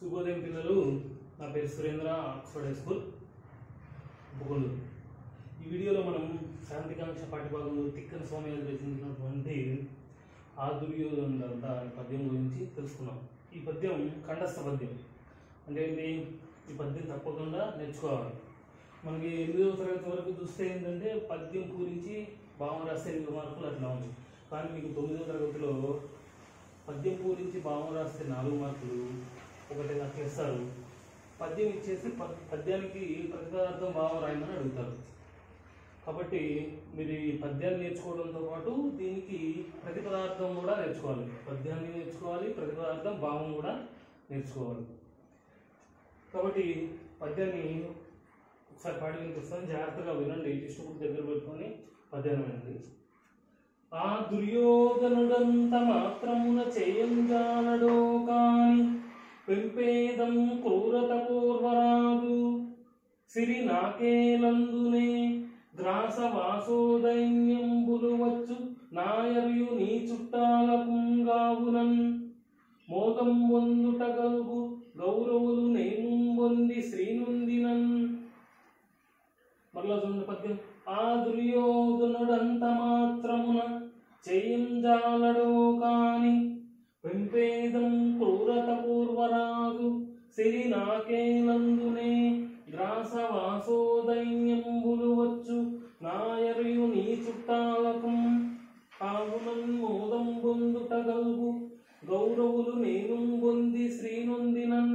శుభోదయం పిల్లలు నా పేరు సురేంద్ర ఆక్స్ఫర్డ్ హై స్కూల్ బుగోలు ఈ వీడియోలో మనం శాంతికాంక్ష పాఠ్యభాగంలో తిక్కన స్వామి రచించినటువంటి ఆ దుర్యోధనుడంత అనే పద్యం గురించి తెలుసుకున్నాం ఈ పద్యం కంఠస్థ పద్యం అంటే ఏంటి ఈ పద్యం తప్పకుండా నేర్చుకోవాలి మనకి ఎనిమిదవ తరగతి వరకు చూస్తే ఏంటంటే పద్యం గురించి భావం రాస్తే ఎనిమిది మార్కులు అట్లా ఉంది కానీ మీకు తొమ్మిదవ తరగతిలో పద్యం పూరించి భావం రాస్తే నాలుగు మార్కులు ఒకటి అట్లా ఇస్తారు పద్యం ఇచ్చేసి పద్- పద్యానికి ప్రతిపదార్థం భావం రాయమని అడుగుతారు కాబట్టి మీరు ఈ పద్యాన్ని నేర్చుకోవడంతో పాటు దీనికి ప్రతిపదార్థం కూడా నేర్చుకోవాలి పద్యాన్ని నేర్చుకోవాలి ప్రతిపదార్థం భావం కూడా నేర్చుకోవాలి కాబట్టి పద్యాన్ని ఒకసారి పాడి వినిపిస్తాను జాగ్రత్తగా వినండి టెక్స్ట్ బుక్ దగ్గర పెట్టుకొని పద్యాన్ని వినండి ఆ దుర్యోధనుడంత మాత్రమున చేయంజాలడో కాని పెంపేదం క్రూరత పూర్వరాదు సిరి నాకేలందునే గ్రాస వాసోదైన్యంబులు వచ్చు నాయర్యు నీ చుట్టాలకుంగావునన్ మోదం వందుట గలుగు గౌరవులు నేను పొంది శ్రీనుందినన్ మరలా చూడండి పద్యం ఆ దుర్యోధనుడంత మాత్రమున చేయంజాలడో కాని పెంపేదం క్రూరత పూర్వరాజు సిరి నాకేలందునే గ్రాస వాసోదైన్యంబులు వచ్చు నాయరియు నీ చుట్టాలకం కావునన్ మోదం పొందుట గల్గు గౌరవులు నేను పొంది శ్రీనొందినన్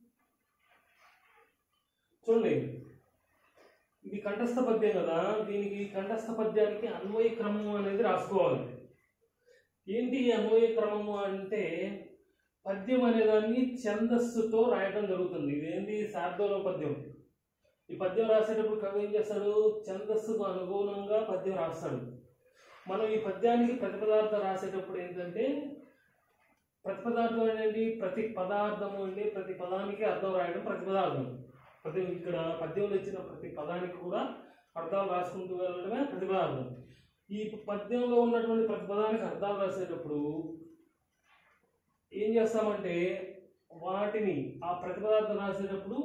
చూడండి ఇది కంఠస్థ పద్యం కదా దీనికి కంఠస్థ పద్యానికి అన్వయ క్రమం అనేది రాసుకోవాలి ఏంటి ఈ అన్వయ క్రమము అంటే పద్యం అనేదాన్ని ఛందస్సుతో రాయడం జరుగుతుంది ఇదేంటి శార్దూల పద్యం ఈ పద్యం రాసేటప్పుడు కవి ఏం చేస్తాడు ఛందస్సుకు అనుగుణంగా పద్యం రాస్తాడు మనం ఈ పద్యానికి ప్రతిపదార్థం రాసేటప్పుడు ఏంటంటే ప్రతిపదార్థం అనేది ప్రతి పదార్థము అండి ప్రతి పదానికి అర్థం రాయడం ప్రతిపదార్థం ప్రతి ఇక్కడ పద్యంలో ఇచ్చిన ప్రతి పదానికి కూడా అర్థాలు రాసుకుంటూ వెళ్ళడమే ప్రతిపదార్థం ఈ పద్యంలో ఉన్నటువంటి ప్రతి పదానికి అర్థాలు రాసేటప్పుడు ఏం చేస్తామంటే వాటిని ఆ ప్రతిపదార్థం రాసేటప్పుడు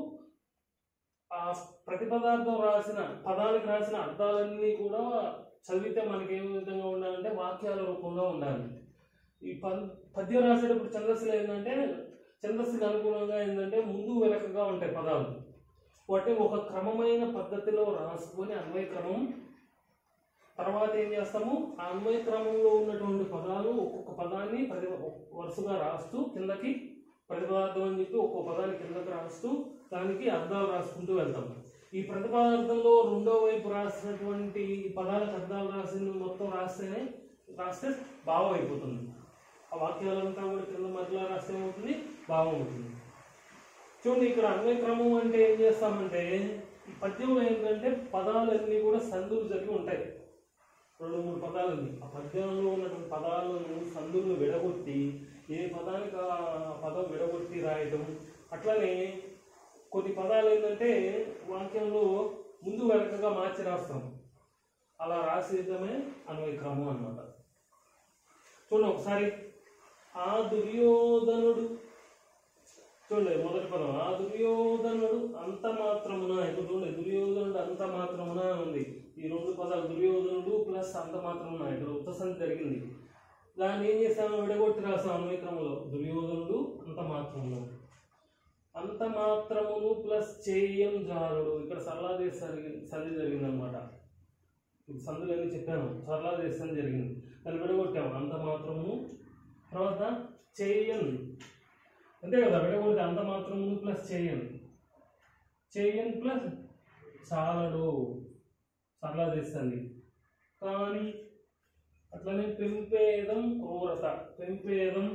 ఆ ప్రతిపదార్థం రాసిన పదాలకు రాసిన అర్థాలన్నీ కూడా చదివితే మనకి ఏ విధంగా ఉండాలంటే వాక్యాల రూపంలో ఉండాలి ఈ పద్ పద్యం రాసేటప్పుడు ఛందస్సులు ఏంటంటే ఛందస్సుకి అనుగుణంగా ఏంటంటే ముందు వెనకగా ఉంటాయి పదాలు వాటిని ఒక క్రమమైన పద్ధతిలో రాసుకొని అన్వయ క్రమం తర్వాత ఏం చేస్తాము ఆ అన్వయ క్రమంలో ఉన్నటువంటి పదాలు ఒక్కొక్క పదాన్ని ప్రతి వరుసగా రాస్తూ కిందకి ప్రతిపదార్థం అని చెప్పి ఒక్కొక్క పదాన్ని కిందకి రాస్తూ దానికి అర్థాలు రాసుకుంటూ వెళ్తాం ఈ ప్రతిపదార్థంలో రెండో వైపు రాసినటువంటి ఈ పదాలకు అర్థాలు రాసిన మొత్తం రాస్తేనే రాస్తే భావం అయిపోతుంది ఆ వాక్యాలంతా కూడా కింద మధ్యలో రాస్తే ఏమవుతుంది భావం అవుతుంది చూడండి ఇక్కడ అన్వయ క్రమం అంటే ఏం చేస్తామంటే ఈ పద్యంలో ఏంటంటే పదాలన్నీ కూడా సందులు జరిగి ఉంటాయి రెండు మూడు పదాలు ఉంది ఆ పద్యంలో ఉన్నటువంటి పదాలను సందులను విడగొట్టి ఏ పదానికి ఆ పదం విడగొట్టి రాయటం అట్లానే కొన్ని పదాలు ఏంటంటే వాక్యంలో ముందు వెనకగా మార్చి రాస్తాం అలా రాసేయటమే అన్వయ క్రమం అన్నమాట చూడండి ఒకసారి ఆ దుర్యోధనుడు చూడండి మొదటి పదం ఆ దుర్యోధనుడు అంత మాత్రమున ఇప్పుడు చూడండి దుర్యోధనుడు అంత మాత్రమున అని ఉంది ఈ రెండు పదాలు దుర్యోధనుడు ప్లస్ అంత మాత్రమున ఇక్కడ ఉత్తసంతి జరిగింది దాన్ని ఏం చేస్తాము విడగొట్టి రాస్తాం అన్వయక్రమంలో దుర్యోధనుడు అంత మాత్రమును అంత మాత్రమును ప్లస్ చేయం జారుడు ఇక్కడ సరళా దేశ సంధి జరిగింది అనమాట సందులన్నీ చెప్పాను సరళా దేశం జరిగింది దాన్ని విడగొట్టాము అంత మాత్రము తర్వాత చేయన్ అంతే కదా విడగొడితే అంత మాత్రము ప్లస్ చేయన్ చేయన్ ప్లస్ చాలడు సరళా దేశంది కానీ అట్లనే పెంపేదం క్రూరత పెంపేదం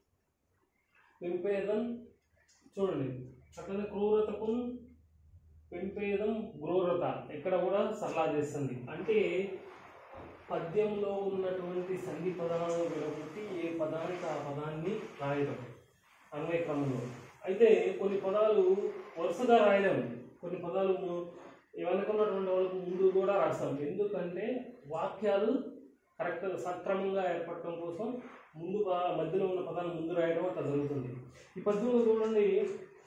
పెంపేదం చూడండి అట్లనే క్రూరతకు పెంపేదం క్రూరత ఇక్కడ కూడా సరళా చేస్తుంది అంటే పద్యంలో ఉన్నటువంటి సంధి పదాలను విడగొట్టి ఏ పదానికి ఆ పదాన్ని రాయడం అన్వయ క్రమంలో అయితే కొన్ని పదాలు వరుసగా రాయలేము కొన్ని పదాలు ము- వెనకున్నటువంటి వాళ్ళకు ముందు కూడా రాస్తాం ఎందుకంటే వాక్యాలు కరెక్ట్గా సక్రమంగా ఏర్పడటం కోసం ముందు పద- మధ్యలో ఉన్న పదాలు ముందు రాయడం అట్లా జరుగుతుంది ఈ పద్యంలో చూడండి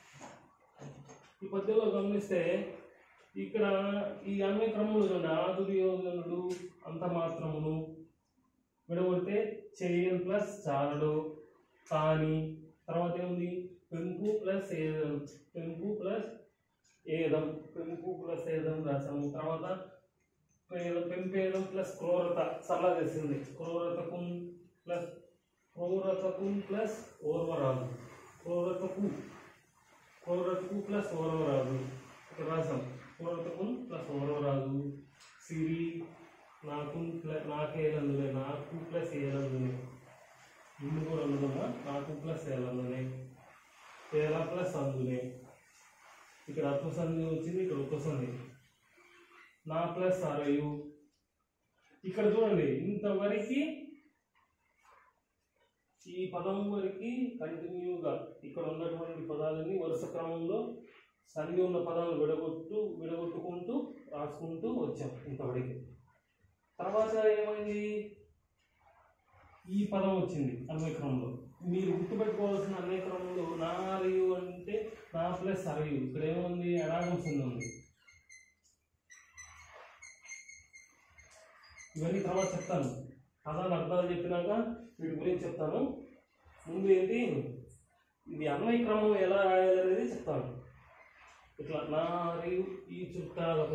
ఈ పద్యంలో గమనిస్తే ఇక్కడ ఈ అన్వయ క్రమంలో చూడండి ఆ దుర్యోధనుడు అంత మాత్రమును విడగొడితే చేయన్ ప్లస్ చాలడు కానీ తర్వాత ఏముంది పెంపు ప్లస్ ఏదం పెంపు ప్లస్ ఏదం పెంపు ప్లస్ ఏదం రాసాము తర్వాత పేదం పెంపేదం ప్లస్ క్రూరత సరళ చేసింది క్రూరతకు ప్లస్ క్రూరతకు ప్లస్ ఓర్వరాదు క్రూరతకు క్రూరతకు ప్లస్ ఓర్వరాదు ఇక్కడ రాసాం క్రూరతకు ప్లస్ ఓర్వరాదు సిరి నాకు ప్లస్ నాకేలందులే నాకు ప్లస్ ఏలందులే ఇల్లు కూడా ఉన్నదమ్మా నాకు ప్లస్ ఏలందులే ఏలా ప్లస్ అందులే ఇక్కడ అప్పు సంధి వచ్చింది ఇక్కడ ఉప్పు సంధి నా ప్లస్ అరయు ఇక్కడ చూడండి ఇంతవరకు ఈ పదం వరకు కంటిన్యూగా ఇక్కడ ఉన్నటువంటి పదాలన్నీ వరుస క్రమంలో సంధి ఉన్న పదాలను విడగొట్టు విడగొట్టుకుంటూ రాసుకుంటూ వచ్చాం ఇంతవరకు తర్వాత ఏమైంది ఈ పదం వచ్చింది అన్వయ క్రమంలో మీరు గుర్తుపెట్టుకోవాల్సిన అన్వయ క్రమంలో నా అరయు అంటే నా ప్లస్ అరయు ఇక్కడ ఏముంది అడాగం సంధి ఉంది ఇవన్నీ తర్వాత చెప్తాను పదాలు అర్థాలు చెప్పినాక వీటి గురించి చెప్తాను ముందు ఏంటి ఇది అన్వయ క్రమం ఎలా రాయాలనేది చెప్తాను ఇట్లా నా మరియు ఈ చుట్టాలకు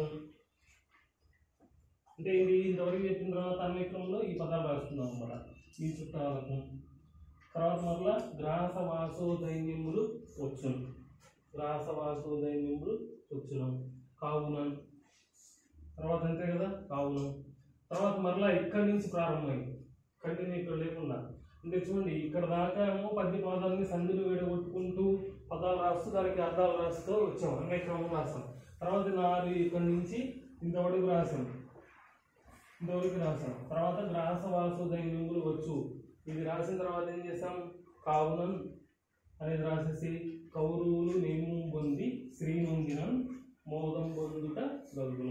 అంటే ఇది ఇంతవరకు చెప్పిన తర్వాత అన్వయ క్రమంలో ఈ పదాలు రాస్తున్నాం అన్నమాట ఈ చుట్టాలకు తర్వాత మరలా గ్రాస వాసోదైన్యములు వచ్చును గ్రాస వాసోదైన్యములు వచ్చును కావున తర్వాత అంతే కదా కావున తర్వాత మరలా ఇక్కడి నుంచి ప్రారంభమైంది కంటిన్యూ ఇక్కడ లేకుండా అంటే చూడండి ఇక్కడ దాకా ఏమో పద్య పదాలని సందులు విడగొట్టుకుంటూ పదాలు రాస్తూ దానికి అర్థాలు రాస్తూ వచ్చాం అన్వయ క్రమం రాసాం తర్వాత నాలుగు ఇక్కడి నుంచి ఇంతవరకు రాసాం ఇంతవరకు రాసాం తర్వాత గ్రాస వాసుదైన్యములు వచ్చు ఇది రాసిన తర్వాత ఏం చేసాం కావునం అనేది రాసేసి కౌరువులు నేము పొంది శ్రీనుందినం మోదం పొందుట గలుగును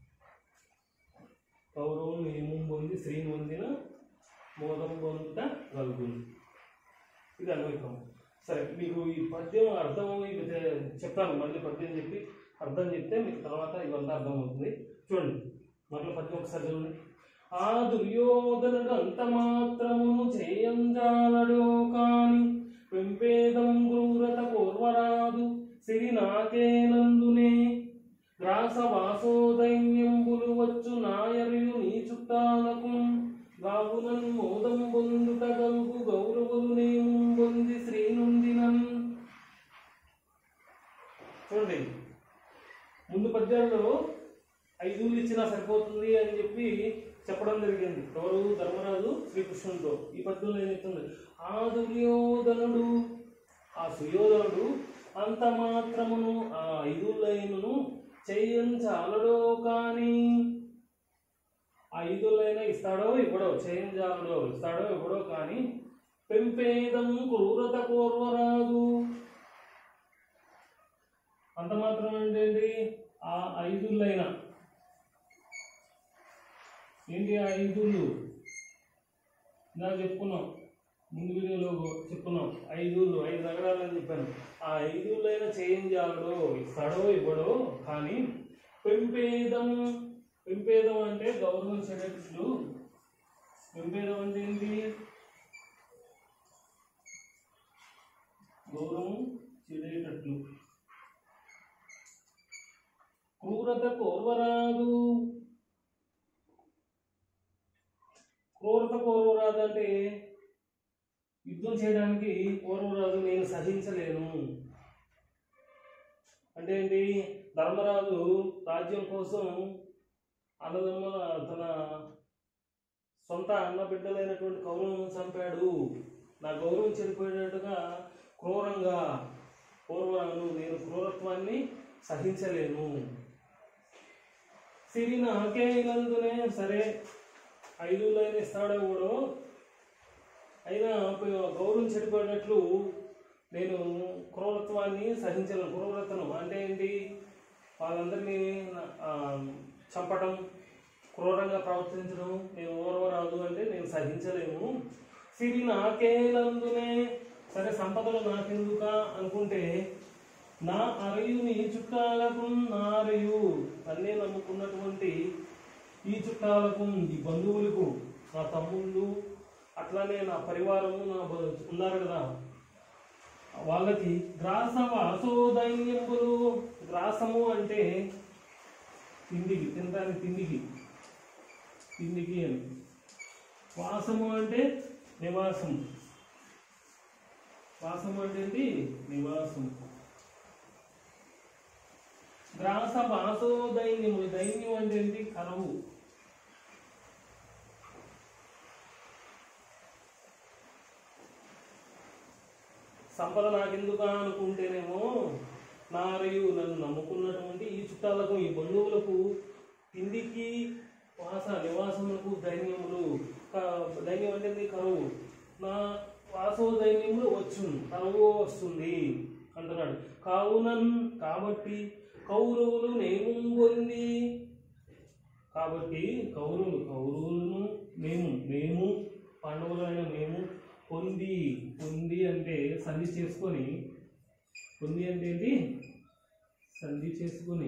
కౌరవులు నేమం పొంది శ్రీని పొందిన మోదం పొందుట గలుగును ఇది అన్వయికం సరే మీకు ఈ పద్యం అర్థం ఇది చె- చెప్తాను మళ్ళీ పద్యం చెప్పి అర్థం చెప్తే మీకు తర్వాత ఇవంతా అర్థమవుతుంది చూడండి మరల పద్యం ఒకసారి చూడండి ఆ దుర్యోధనుడు అంత మాత్రమును చేయంజాలడు కాని పెంపేదం క్రూరత పూర్వరాదు సిరి నాకేనందునే గ్రాస వాసోదైన్యంబులు వచ్చు నాయరియు నీ చుట్టాలకు గావునన్ మోదం పొందుట గల్గు గౌరవులు నేము పొంది శ్రీనుందినన్ చూడండి ముందు పద్యాలలో ఐదుగురు ఇచ్చినా సరిపోతుంది అని చెప్పి చెప్పడం జరిగింది ఎవరు ధర్మరాజు శ్రీకృష్ణుడితో ఈ పద్యంలో ఏం చెప్తుంది ఆ దుర్యోధనుడు ఆ సుయోధనుడు అంత మాత్రమును ఆ ఐదులైనను చేయించాలడో కానీ ఆ ఐదులైనా ఇస్తాడో ఇవ్వడో చేయించాలడో ఇస్తాడో ఇవ్వడో కానీ పెంపేదం క్రూరత పూర్వరాదు అంత మాత్రం ఏంటండి ఆ ఐదులైనా ఏంటి ఆ ఐదుళ్ళు ఇందాక చెప్పుకున్నాం ముందు వీడియోలో చెప్పుకున్నాం ఐదుళ్ళు ఐదు నగరాలని చెప్పాను ఆ ఐదుళ్ళైనా చేయించాలడో ఇస్తాడో ఇవ్వడో కానీ పెంపేదం పెంపేదం అంటే గౌరవించేటట్లు పెంపేదం అంటే ఏంటి గౌరవం చెడేటట్లు క్రూరత కోర్వరాదు క్రూరత కోర్వరాదు అంటే యుద్ధం చేయడానికి పూర్వరాజు నేను సహించలేను అంటే ఏంటి ధర్మరాజు రాజ్యం కోసం అన్నదమ్ముల తన సొంత అన్న బిడ్డలైనటువంటి కౌరవం చంపాడు నా గౌరవం చెడిపోయేటట్టుగా క్రూరంగా పూర్వరాను నేను క్రూరత్వాన్ని సహించలేను సిరి నాకేనందునే సరే ఐదు లైన్ ఇస్తాడో కూడా అయినా ప- గౌరవం చెడిపోయినట్లు నేను క్రూరత్వాన్ని సహించలేను క్రూరతను అంటే ఏంటి వాళ్ళందరినీ నా- ఆ, చంపడం క్రూరంగా ప్రవర్తించడం నేను ఓర్వరాదు అంటే నేను సహించలేను సిరి నాకేనందునే సరే సంపదలు నాకెందుక అనుకుంటే నా అరయు నీ చుట్టాలకు నారయు నన్నే నమ్ముకున్నటువంటి ఈ చుట్టాలకు ఈ బంధువులకు నా తమ్ముళ్ళు అట్లానే నా పరివారము నా బ- ఉన్నారు కదా వాళ్ళకి గ్రాస వాసోదైన్యములు గ్రాసము అంటే తిండికి తినడానికి తిండికి తిండికి అని వాసము అంటే నివాసం వాసము అంటే ఏంటి నివాసం గ్రాస వాసో దైన్యము దైన్యం అంటే ఏంటి కరువు సంపద నాకెందుకా అనుకుంటేనేమో నారయు నన్ను నమ్ముకున్నటువంటి ఈ చుట్టాలకు ఈ బంధువులకు తిండికి వాస నివాసములకు దైన్యములు క- దైన్యం అంటే ఏంది? కరువు నా వాసో దైన్యములు వచ్చు కరువు వస్తుంది అంటున్నాడు కావునన్ కాబట్టి కౌరవులు నేను పొంది కాబట్టి కౌరవులు కౌరవులను మేము మేము పాండవులైన మేము పొంది పొంది అంటే సంధి చేసుకొని పొంది అంటే ఏంటి సంధి చేసుకొని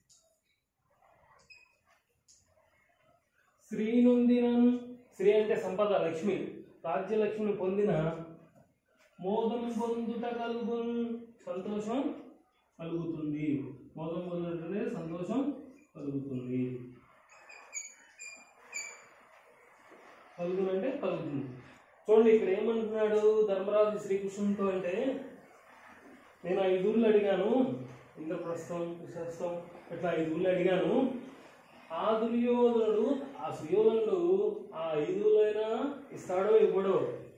శ్రీ నొందిన శ్రీ అంటే సంపద లక్ష్మి రాజ్యలక్ష్మిని పొందిన మోదం పొందుట కలుగు సంతోషం కలుగుతుంది మోదం పొందుటనే సంతోషం కలుగుతుంది కలుగునంటే కలుగుతుంది చూడండి ఇక్కడ ఏమంటున్నాడు ధర్మరాజు శ్రీకృష్ణునితో అంటే నేను ఐదుగుళ్ళు అడిగాను ఇంద్రప్రస్థం కుశస్థం ఇట్లా ఐదుగుళ్ళు అడిగాను ఆ దుర్యోధనుడు ఆ సుయోధనుడు ఆ ఐదుగులైనా ఇస్తాడో ఇవ్వడో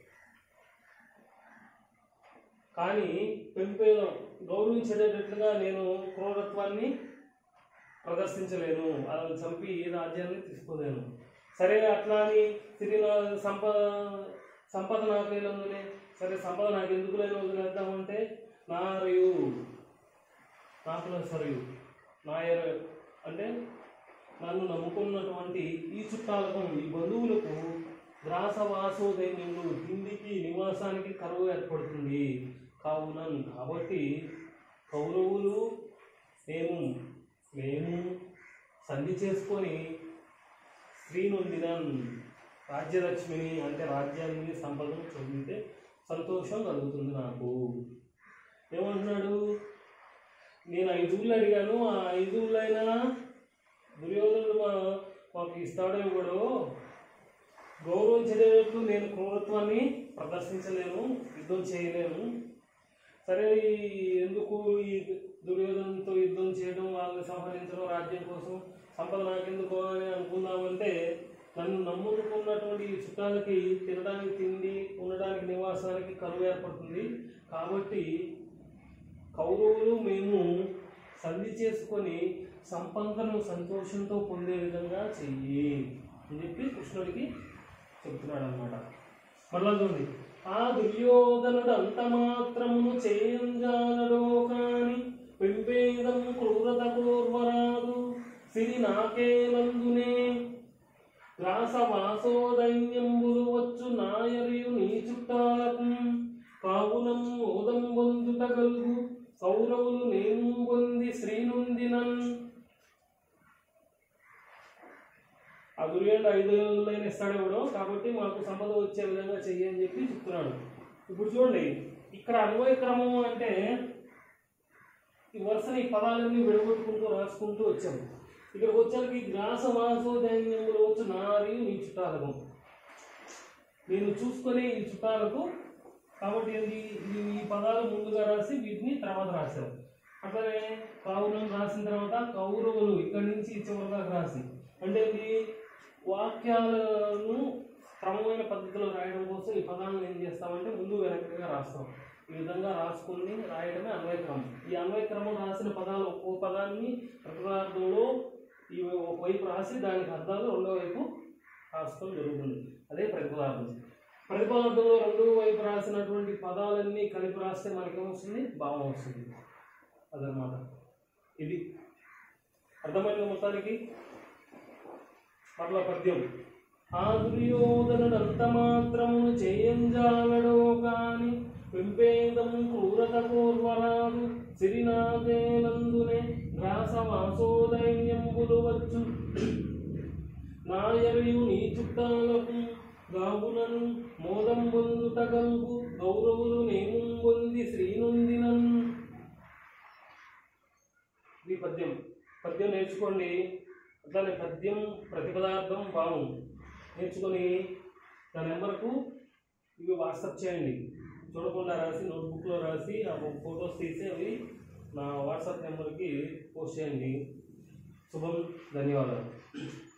కానీ పెంపే గౌరవించేటట్లుగా నేను క్రూరత్వాన్ని ప్రదర్శించలేను వాళ్ళని చంపి ఈ రాజ్యాన్ని తీసుకోలేను సరే అట్లా అని తిరిగి నా సంపద సంపద నాకు లేనందునే సరే సంపద నాకు ఎందుకు లేని వదిలేద్దామంటే నారయు నాకు సరయు నాయర అంటే నన్ను నమ్ముకున్నటువంటి ఈ చుట్టాలకు ఈ బంధువులకు గ్రాసవాసోదైన్యములు తిండికి నివాసానికి కరువు ఏర్పడుతుంది కావున కాబట్టి కౌరవులు మేము మేము సంధి చేసుకొని శ్రీనొందినన్ రాజ్యలక్ష్మిని అంటే రాజ్యాన్ని సంపదను చదివితే సంతోషం కలుగుతుంది నాకు ఏమంటున్నాడు నేను ఐదుగుళ్ళు అడిగాను ఆ ఐదుగుళ్ళైనా దుర్యోధనుడు మా- మాకు ఇస్తాడో ఇవ్వడో గౌరవించేటట్లు నేను క్రూరత్వాన్ని ప్రదర్శించలేను యుద్ధం చేయలేను సరే ఈ ఎందుకు ఈ దుర్యోధనతో యుద్ధం చేయడం వాళ్ళని సంహరించడం రాజ్యం కోసం సంపద నాకెందుకు అని అనుకుందామంటే నన్ను నమ్ముకున్నటువంటి ఈ చుట్టాలకి తినడానికి తిండి ఉండడానికి నివాసానికి కరువు ఏర్పడుతుంది కాబట్టి కౌరవులు మేము సంధి చేసుకొని సంపదను సంతోషంతో పొందే విధంగా చెయ్యి అని చెప్పి కృష్ణుడికి చెప్తున్నాడు అనమాట మళ్ళా చూడండి ఆ దుర్యోధనుడు అంత మాత్రమును చేయంజాలడో కాని పెంపేదం క్రూరత పూర్వరాదు సిరి నాకే నందునే గ్రాస వాసోదైన్యంబులు వచ్చు నాయరియు నీ చుట్టాలకు కావునం మోదం పొందుట కలుగు కౌరవులు నేను పొంది శ్రీనుందినన్ ఆ దుర్యోధనుడు ఐదు వేలైన ఇస్తాడేవాడు కాబట్టి మాకు సంపద వచ్చే విధంగా చెయ్యి అని చెప్పి చెప్తున్నాడు ఇప్పుడు చూడండి ఇక్కడ అన్వయ క్రమం అంటే ఈ వరుసని ఈ పదాలన్నీ విడగొట్టుకుంటూ రాసుకుంటూ వచ్చాము ఇక్కడికి వచ్చాక ఈ గ్రాస వాసోదైన్యములు వచ్చు నారి నీ చుట్టాలకు నేను చూసుకొని ఈ చుట్టాలకు కాబట్టి ఏంటి ఇది ఈ పదాలు ముందుగా రాసి వీటిని తర్వాత రాశారు అట్లనే కౌరం రాసిన తర్వాత కౌరవులు ఇక్కడి నుంచి చివరి దాకా రాసి అంటే ఏంటి వాక్యాలను క్రమమైన పద్ధతిలో రాయడం కోసం ఈ పదాలను ఏం చేస్తామంటే ముందు వెనకగా రాస్తాం ఈ విధంగా రాసుకుని రాయడమే అన్వయక్రమం ఈ అన్వయక్రమం రాసిన పదాలు ఒక్కో పదాన్ని ప్రతిపార్థంలో ఈ ఒకవైపు రాసి దానికి అర్థాలు రెండో వైపు రాసుకోవడం జరుగుతుంది అదే ప్రతిపదార్థం ప్రతిపదార్థంలో రెండో వైపు రాసినటువంటి పదాలన్నీ కలిపి రాస్తే మనకేమొస్తుంది భావం వస్తుంది అదనమాట ఇది అర్థమైంది మొత్తానికి మరలా పద్యం ఆ దుర్యోధనుడంత మాత్రమును చేయంజాలడో కాని పెంపేదం క్రూరత పూర్వరాదు సిరినాదేనందునే గ్రాసవాసోదైన్యంబులు వచ్చు నాయరియు నీ చుట్టాలకు గావులను మోదం పొందుటగంగు గౌరవులు నేము పొంది శ్రీనుందినన్ ఇది పద్యం పద్యం నేర్చుకోండి అట్లానే పద్యం ప్రతిపదార్థం భావం నేర్చుకొని నా నెంబర్కు ఇవి వాట్సాప్ చేయండి చూడకుండా రాసి నోట్బుక్లో రాసి ఆ ఫొటోస్ తీసి అవి నా వాట్సాప్ నెంబర్కి పోస్ట్ చేయండి శుభం ధన్యవాదాలు